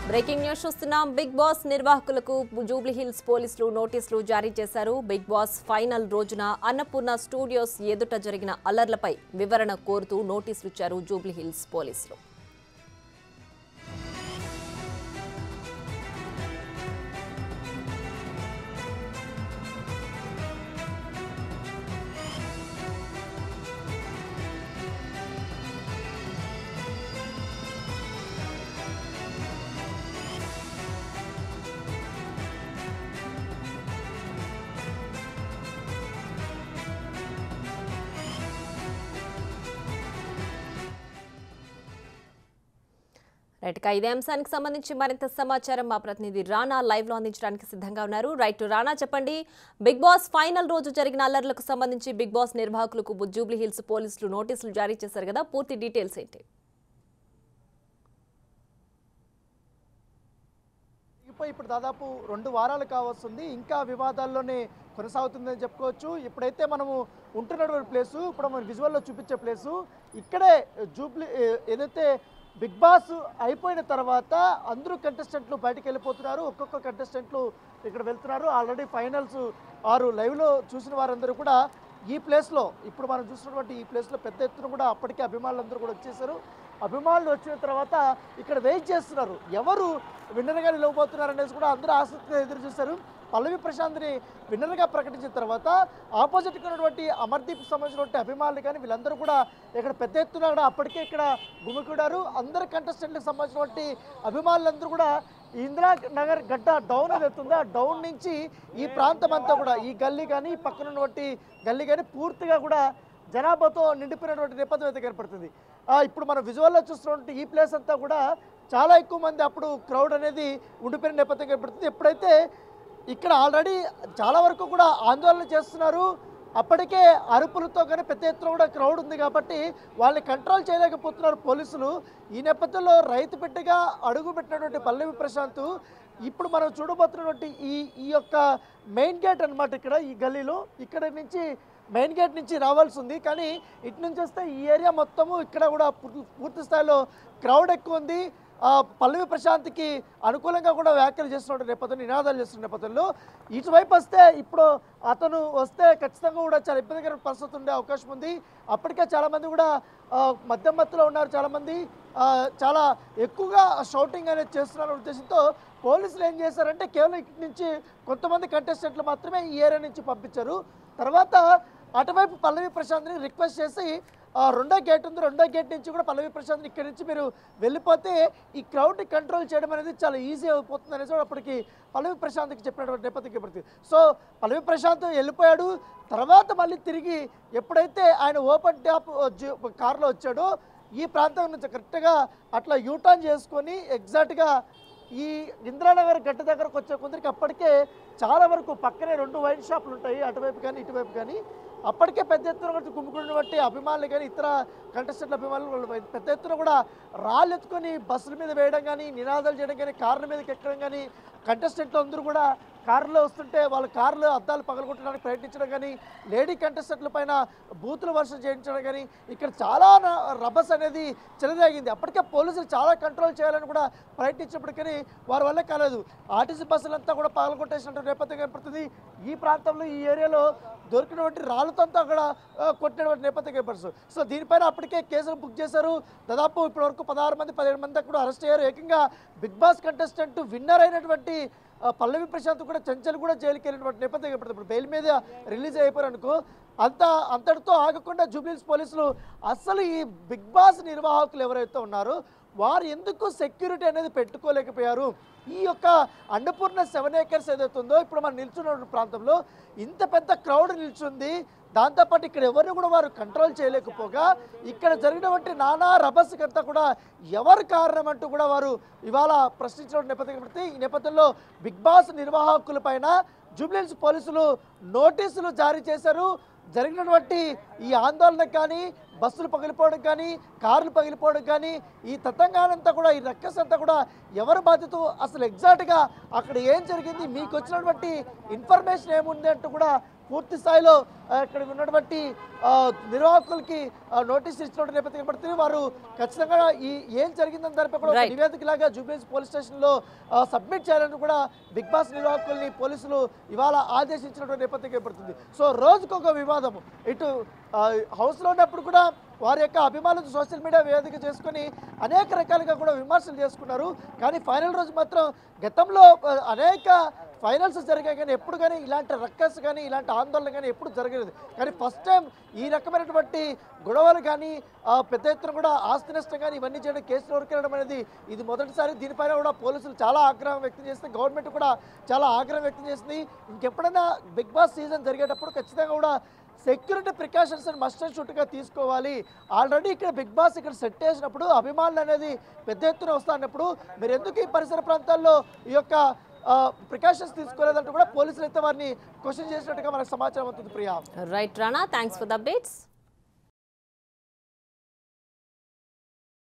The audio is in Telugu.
బ్రేకింగ్ న్యూస్ చూస్తున్నాం బిగ్ బాస్ నిర్వాహకులకు జూబ్లీ హిల్స్ పోలీసులు నోటీసులు జారీ చేశారు బిగ్ బాస్ ఫైనల్ రోజున అన్నపూర్ణ స్టూడియోస్ ఎదుట జరిగిన అల్లర్లపై వివరణ కోరుతూ నోటీసులు ఇచ్చారు జూబ్లీ హిల్స్ పోలీసులు రైట్ ఇక ఇదే అంశానికి సంబంధించి మరింత సమాచారం మా ప్రతినిధి రానా లైవ్ లో అందించడానికి సిద్ధంగా ఉన్నారు రైట్ రానా చెప్పండి బిగ్ బాస్ ఫైనల్ రోజు జరిగిన అల్లర్లకు సంబంధించి బిగ్ బాస్ నిర్వాహకులకు జూబ్లీ హిల్స్ పోలీసులు నోటీసులు జారీ చేశారు కదా పూర్తి డీటెయిల్స్ ఏంటి ఇగిపోయి ఇప్పుడు దాదాపు రెండు వారాలు కావస్తుంది ఇంకా వివాదాల్లోనే కొనసాగుతుందని చెప్పుకోవచ్చు ఇప్పుడైతే మనము ఉంటున్నటువంటి ప్లేసు ఇప్పుడు మనం విజువల్లో చూపించే ప్లేసు ఇక్కడే జూబ్లీ ఏ- ఏదైతే బిగ్ బాస్ అయిపోయిన తర్వాత అందరూ కంటెస్టెంట్లు బయటికి వెళ్ళిపోతున్నారు ఒక్కొక్క కంటెస్టెంట్లు ఇక్కడ వెళ్తున్నారు ఆల్రెడీ ఫైనల్స్ ఆరు లైవ్లో చూసిన వారందరూ కూడా ఈ ప్లేస్లో ఇప్పుడు మనం చూసినటువంటి ఈ ప్లేస్లో పెద్ద ఎత్తున కూడా అప్పటికే అభిమానులందరూ కూడా వచ్చేసారు అభిమానులు వచ్చిన తర్వాత ఇక్కడ వెయిట్ చేస్తున్నారు ఎవరు విన్నర్గా నిలవబోతున్నారు అనేసి కూడా అందరూ ఆసక్తిగా ఎదురు చూశారు పల్లవి ప్రశాంత్ని విన్నర్గా ప్రకటించిన తర్వాత ఆపోజిట్గా ఉన్నటువంటి అమర్దీప్ సంబంధించినటువంటి అభిమానులు కానీ వీళ్ళందరూ కూడా ఇక్కడ పెద్ద ఎత్తున కూడా అప్పటికే ఇక్కడ గుమికూడారు అందరు కంటెస్టెంట్లకు సంబంధించినటువంటి అభిమానులందరూ కూడా ఈ ఇందిరా నగర్ గడ్డ డౌన్ ఏదైతుందో ఆ డౌన్ నుంచి ఈ ప్రాంతం అంతా కూడా ఈ గల్లీ కానీ ఈ పక్కన ఉన్నటువంటి గల్లీ కానీ పూర్తిగా కూడా జనాభాతో నిండిపోయినటువంటి నేపథ్యం అయితే కనపడుతుంది ఆ, ఇప్పుడు మనం విజువల్లో చూస్తున్నటువంటి ఈ ప్లేస్ అంతా కూడా చాలా ఎక్కువ మంది అప్పుడు క్రౌడ్ అనేది ఉండిపోయిన నేపథ్యం కనపడుతుంది ఎప్పుడైతే ఇక్కడ ఆల్రెడీ చాలా వరకు కూడా ఆందోళన చేస్తున్నారు అప్పటికే అరుపులతో కానీ పెద్ద ఎత్తున కూడా క్రౌడ్ ఉంది కాబట్టి వాళ్ళని కంట్రోల్ చేయలేకపోతున్నారు పోలీసులు ఈ నేపథ్యంలో రైతు బిడ్డగా అడుగు పెట్టినటువంటి పల్లవి ప్రశాంత్ ఇప్పుడు మనం చూడబోతున్నటువంటి ఈ ఈ యొక్క మెయిన్ గేట్ అన్నమాట ఇక్కడ ఈ గల్లీలో ఇక్కడ నుంచి మెయిన్ గేట్ నుంచి రావాల్సి ఉంది కానీ ఇటు నుంచి వస్తే ఈ ఏరియా మొత్తము ఇక్కడ కూడా పూర్తి- పూర్తి స్థాయిలో క్రౌడ్ ఎక్కువ ఉంది ఆ, పల్లవి ప్రశాంత్కి అనుకూలంగా కూడా వ్యాఖ్యలు చేస్తున్న నేపథ్యంలో నినాదాలు చేస్తున్న నేపథ్యంలో ఇటువైపు వస్తే ఇప్పుడు అతను వస్తే ఖచ్చితంగా కూడా చాలా ఇబ్బందికర పరిస్థితి ఉండే అవకాశం ఉంది అప్పటికే చాలామంది కూడా ఆ, మధ్య మధ్యలో ఉన్నారు చాలామంది ఆ, చాలా ఎక్కువగా షౌటింగ్ అనేది చేస్తున్నారు ఉద్దేశంతో పోలీసులు ఏం చేశారంటే కేవలం ఇక్కడి నుంచి కొంతమంది కంటెస్టెంట్లు మాత్రమే ఈ ఏరియా నుంచి పంపించారు తర్వాత అటువైపు పల్లవి ప్రశాంత్ని రిక్వెస్ట్ చేసి ఆ, రెండో గేట్ ఉంది రెండో గేట్ నుంచి కూడా పల్లవి ప్రశాంత్ ఇక్కడి నుంచి మీరు వెళ్ళిపోతే ఈ క్రౌడ్ని కంట్రోల్ చేయడం అనేది చాలా ఈజీ అయిపోతుంది అనేసి కూడా అప్పటికి పల్లవి ప్రశాంత్కి చెప్పినటువంటి నేపథ్యం కనపడుతుంది సో పల్లవి ప్రశాంత్ వెళ్ళిపోయాడు తర్వాత మళ్ళీ తిరిగి ఎప్పుడైతే ఆయన ఓపెన్ ట్యాప్ కార్లో వచ్చాడో ఈ ప్రాంతం నుంచి కరెక్ట్గా అట్లా యూటర్న్ చేసుకొని ఎగ్జాక్ట్గా ఈ ఇందిరానగర్ గడ్డ దగ్గరకు వచ్చే కొందరికి అప్పటికే చాలా వరకు పక్కనే రెండు వైన్ షాపులు ఉంటాయి అటువైపు కానీ ఇటువైపు కానీ అప్పటికే పెద్ద ఎత్తున కూడా గుమ్ముకున్న బట్టి అభిమానులు కానీ ఇతర కంటెస్టెంట్ల అభిమానులు వాళ్ళు పెద్ద ఎత్తున కూడా రాళ్ళు ఎత్తుకొని బస్సుల మీద వేయడం కానీ నినాదాలు చేయడం కానీ కార్ల మీదకి ఎక్కడం కానీ కంటెస్టెంట్లు అందరూ కూడా కారులో వస్తుంటే వాళ్ళ కార్లు అద్దాలు పగలగొట్టడానికి ప్రయత్నించడం కానీ లేడీ కంటెస్టెంట్ల పైన బూతుల వర్షం చేయించడం కానీ ఇక్కడ చాలా న- రభస్ అనేది చెలరేగింది అప్పటికే పోలీసులు చాలా కంట్రోల్ చేయాలని కూడా ప్రయత్నించినప్పటికీ వారి వల్ల కాలేదు ఆర్టీసీ బస్సులంతా కూడా పగలగొట్టేసినట్టు నేపథ్యం కనపడుతుంది ఈ ప్రాంతంలో ఈ ఏరియాలో దొరికినటువంటి రాళ్ళతో కూడా ఆ, కొట్టినటువంటి నేపథ్యం కనపడుతుంది సో దీనిపైన అప్పటికే కేసులు బుక్ చేశారు దాదాపు ఇప్పటివరకు పదహారు మంది పదిహేడు మంది కూడా అరెస్ట్ అయ్యారు ఏకంగా బిగ్ బాస్ కంటెస్టెంట్ విన్నర్ అయినటువంటి ఆ, పల్లవి ప్రశాంత్ కూడా చెంచల్ కూడా జైలుకి వెళ్ళినటువంటి నేపథ్యం కనపడుతుంది ఇప్పుడు బెయిల్ మీద రిలీజ్ అయిపోయారు అనుకో అంత అంతటితో ఆగకుండా జూబ్లీస్ పోలీసులు అసలు ఈ బిగ్ బాస్ నిర్వాహకులు ఎవరైతే ఉన్నారో వారు ఎందుకు సెక్యూరిటీ అనేది పెట్టుకోలేకపోయారు ఈ యొక్క అన్నపూర్ణ సెవెన్ ఏకర్స్ ఏదైతే ఉందో ఇప్పుడు మనం నిల్చున్న ప్రాంతంలో ఇంత పెద్ద క్రౌడ్ నిల్చుంది దాంతోపాటు ఇక్కడ ఎవరిని కూడా వారు కంట్రోల్ చేయలేకపోగా ఇక్కడ జరిగినటువంటి నానా రభస్కంతా కూడా ఎవరు కారణం అంటూ కూడా వారు ఇవాళ ప్రశ్నించిన నేపథ్యం కాబట్టి ఈ నేపథ్యంలో బిగ్ బాస్ నిర్వాహకుల పైన జూబ్లీహిల్స్ పోలీసులు నోటీసులు జారీ చేశారు జరిగినటువంటి ఈ ఆందోళన కానీ బస్సులు పగిలిపోవడం కానీ కార్లు పగిలిపోవడం కానీ ఈ తతంగానంతా కూడా ఈ రక్కస్ అంతా కూడా ఎవరు బాధ్యత అసలు ఎగ్జాక్ట్గా అక్కడ ఏం జరిగింది మీకు వచ్చినటువంటి ఇన్ఫర్మేషన్ ఏముంది అంటూ కూడా పూర్తి స్థాయిలో ఆ, ఇక్కడ ఉన్నటువంటి ఆ, నిర్వాహకులకి ఆ, నోటీస్ ఇచ్చినటువంటి నేపథ్యం పడుతుంది వారు ఖచ్చితంగా ఈ ఏం జరిగిందని దానిపై కూడా ఒక Right. నివేదిక లాగా జూబ్లీస్ పోలీస్ స్టేషన్లో ఆ, సబ్మిట్ చేయాలని కూడా బిగ్ బాస్ నిర్వాహకుల్ని పోలీసులు ఇవాళ ఆదేశించినటువంటి నేపథ్యం ఏర్పడుతుంది సో రోజుకొక వివాదం ఇటు ఆ, హౌస్లో ఉన్నప్పుడు కూడా వారి యొక్క అభిమానులు సోషల్ మీడియా వేదిక చేసుకొని అనేక రకాలుగా కూడా విమర్శలు చేసుకున్నారు కానీ ఫైనల్ రోజు మాత్రం గతంలో ఆ, అనేక ఫైనల్స్ జరిగాయి కానీ ఎప్పుడు కానీ ఇలాంటి రక్కస్ కానీ ఇలాంటి ఆందోళన కానీ ఎప్పుడు జరగలేదు కానీ ఫస్ట్ టైం ఈ రకమైనటువంటి గొడవలు కానీ ఆ, పెద్ద ఎత్తున కూడా ఆస్తి నష్టం కానీ ఇవన్నీ చేయడం కేసులు వరకెళ్ళడం అనేది ఇది మొదటిసారి దీనిపైన కూడా పోలీసులు చాలా ఆగ్రహం వ్యక్తం చేస్తే గవర్నమెంట్ కూడా చాలా ఆగ్రహం వ్యక్తం చేసింది ఇంకెప్పుడైనా బిగ్ బాస్ సీజన్ జరిగేటప్పుడు ఖచ్చితంగా కూడా సెక్యూరిటీ ప్రికాషన్స్ మస్ట్ అండ్ షుట్గా తీసుకోవాలి ఆల్రెడీ ఇక్కడ బిగ్ బాస్ ఇక్కడ సెట్ చేసినప్పుడు అభిమానులు అనేది పెద్ద ఎత్తున వస్తున్నప్పుడు మీరు ఎందుకు ఈ పరిసర ప్రాంతాల్లో ఈ యొక్క ప్రికాషన్స్ తీసుకోలేదంటూ కూడా పోలీసులు అయితే వారిని క్వశ్చన్ చేసినట్టుగా మనకు సమాచారం అవుతుంది Priya right Rana thanks for the updates